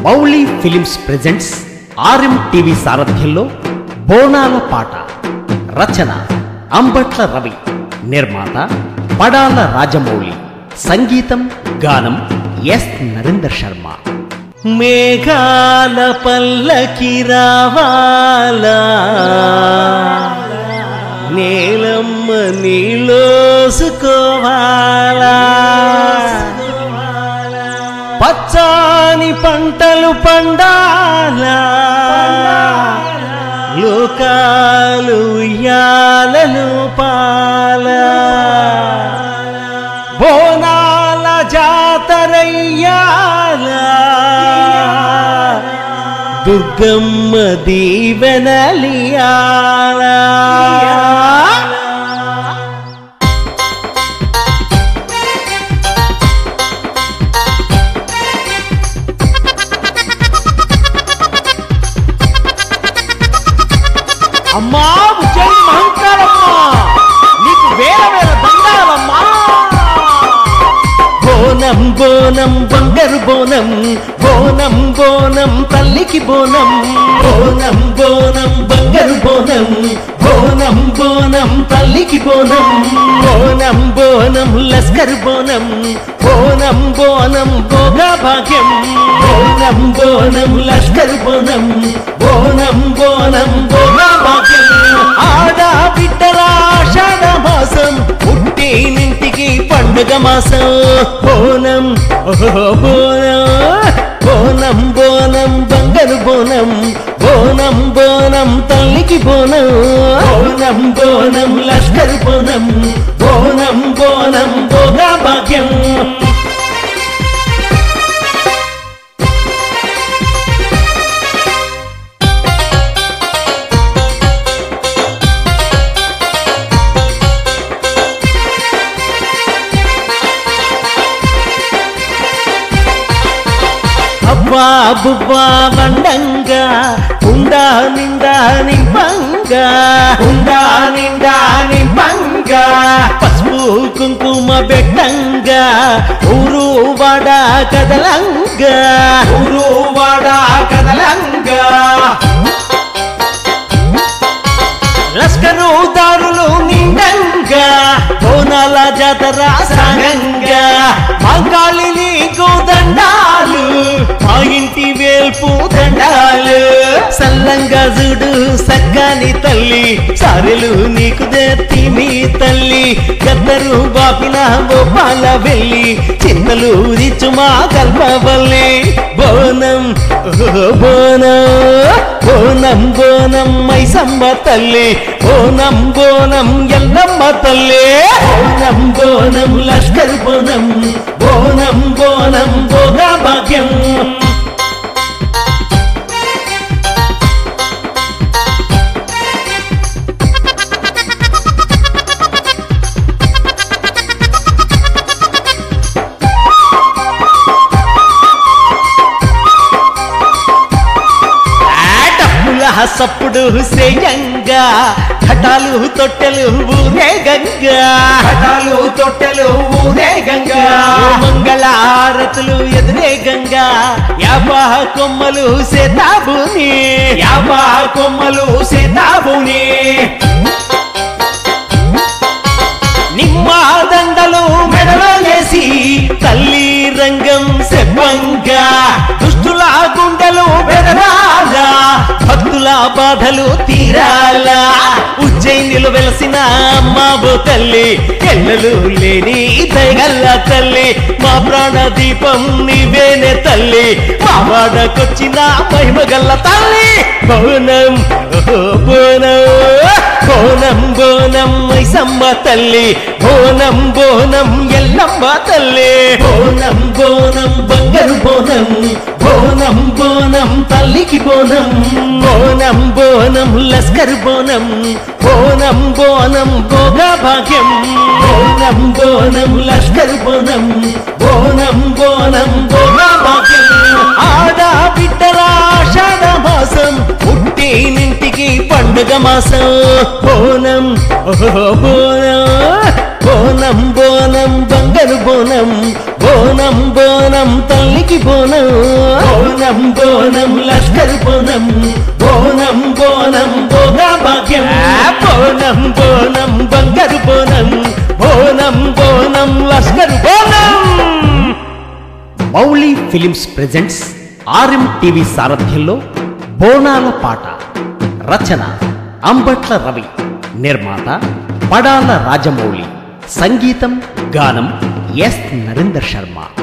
Mouli films presents RM TV సారథ్యంలో బోనాల పాట రచన అంబట్ల రవి నిర్మాత పడాల రాజమౌళి సంగీతం గానం ఎస్ నరేందర్ శర్మ మేఘాల పల్లకి రావాలా నేలమ్మ నీలోసుకోవాలా పచ్చాని పంటలు పండాలా లోకాలు ఉయ్యాలలు పాలా బోనాల జాతరయ్యాలా దుర్గమ్మ దీవెనలియాలా అమ్మా ఉజ్జయిని మహంకాళమ్మా నీకు వేల వేల దండాలమ్మా బోనం బోనం బంగారు బోనం బోనం బోనం తల్లికి బోనం బోనం బోనం బంగారు బోనం బోనం బోనం తల్లికి బోనం బోనం బోనం లస్కర్ బోనం బోనం బోనం భోగా భాగ్యం బోనం బోనం లస్కర్ బోనం బోనం బోనం భోగా భాగ్యం ఆడా బిడ్డల ఆషాఢ మాసం పుట్టినింటికి పండుగ మాసం బోనం ఓహో బోనం బోనం బోనం బంగారు బోనం బోనం బోనం తల్లికి బోనం బోనం బోనం లష్కర్ బోనం బోనం బోనం భోగా భాగ్యం అబ్బా బుబ్బా బండంగా ఉండా నిండా నింపంగా ఉండా నిండా నింపంగా పసుపు కుంకుమ బెట్టంగా ఊరు వాడ కదలంగా ఊరు వాడ కదలంగా లస్కరు దారులు నిండంగా బోనాల జాతర సాగంగా మంగాళి నీకు దండాలు మా ఇంటి వేల్పు దండాలు సల్లంగా చూడు సగ్గాని తల్లి సారెలు నీకు దెత్తి మీ తల్లి గద్దరు బాపిన గోపాల వెళ్ళి చింతలు రిచు మా కల్పవల్లి బోనం ఓ బోనం బోనం బోనం మైసమ్మ తల్లి బోనం బోనం ఎల్లమ్మ తల్లి బోనం బోనం లష్కర్ బోనం బోనం బోనం భోగా భాగ్యం డప్పుల సప్పుడు శ్రేయంగా ఘటాలు తొట్టెలు ఊరే గంగా ఘటాలు తొట్టెలు ఊరే గంగా మంగళారతులు ఎదురే గంగా యాపా కొమ్మలు సేతాబుని యాపా కొమ్మలు సేతాబుని నిమ్మ దండలు మెడలో వేసి తల్లి రంగం సెప్పంగా దుష్టుల గుండెలు బెదరాలా భక్తుల బాధలు తీరాలా ఉజ్జయినిలు వెలసిన అమ్మాబో తల్లి ఎల్లలు లేని దయగల్ల తల్లి మా ప్రాణ దీపం నీవేనే తల్లి మా వాడకొచ్చిన మహిమగల్ల తల్లి బోనం ఓ బోనం బోనం బోనం మైసమ్మ తల్లి బోనం బోనం ఎల్లమ్మ తల్లి బోనం బోనం బంగారు బోనం బోనం బోనం తల్లికి బోనం బోనం బోనం లస్కర్ బోనం బోనం బోనం భోగా భాగ్యం బోనం బోనం లష్కర్ బోనం బోనం బోనం భోగా భాగ్యం ఆడా బిడ్డల ఆషాఢ మాసం పుట్టినింటికి పండుగ మాసం బోనం ఓహో బోనం బోనం బోనం బంగారు బోనం బోనం బోనం తల్లికి బోనం బోనం బోనం లష్కర్ బోనం బోనం బోనం బోగా భాగ్యం బోనం బోనం బంగారు బోనం బోనం bonam Lashkar bonam Mouli films presents RM TV సారథ్యంలో బోనాల పాట రచన అంబట్ల రవి నిర్మాత పడాల రాజమౌళి సంగీతం గానం ఎస్ నరేందర్ శర్మ